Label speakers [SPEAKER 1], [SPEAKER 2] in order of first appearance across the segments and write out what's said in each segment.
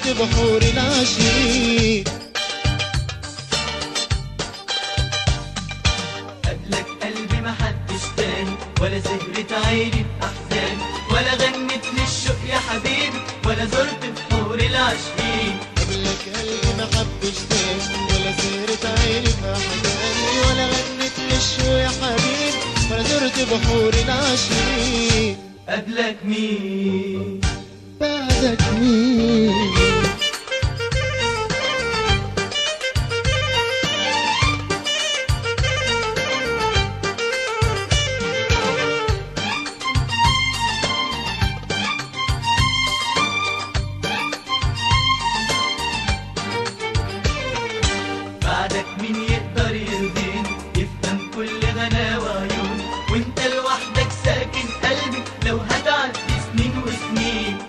[SPEAKER 1] بحور العشيق
[SPEAKER 2] قبلك قلبي ما حدش تاني ولا سهرت عيني بأحزان ولا غنت للشوق يا حبيبي ولا زرت بحور العاشقين
[SPEAKER 1] قبلك قلبي ما حبش تاني ولا سهرت عيني في أحزاني ولا غنت للشو يا حبيبي ولا زرت بحور العشيق
[SPEAKER 2] قبلك مين
[SPEAKER 1] بعدك مين
[SPEAKER 2] بعدك مين يقدر يرضيني يفهم كل غنى وعيون وانت لوحدك ساكن قلبي لو هتعدي سنين وسنين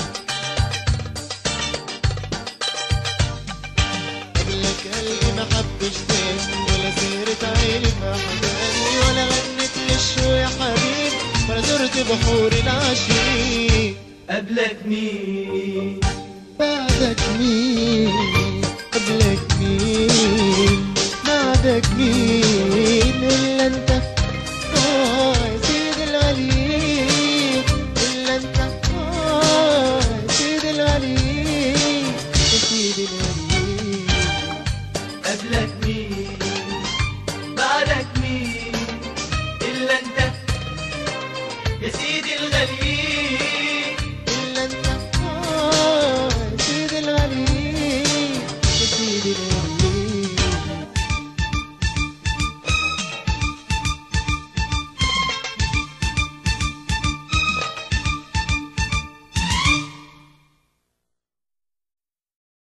[SPEAKER 1] قبلك قلبي ما حبش تاني ولا سهرت عيني في أحزاني ولا غنت للشو يا حبيبي ولا زرت بحور العشيق
[SPEAKER 2] قبلك مين
[SPEAKER 1] بعدك مين قبلك مين بعدك مين إلا أنت آه يا سيدي الغليل إلا أنت آه يا سيدي الغليل يا سيدي الغليل
[SPEAKER 2] قبلك مين بعدك مين إلا أنت يا سيدي الغالي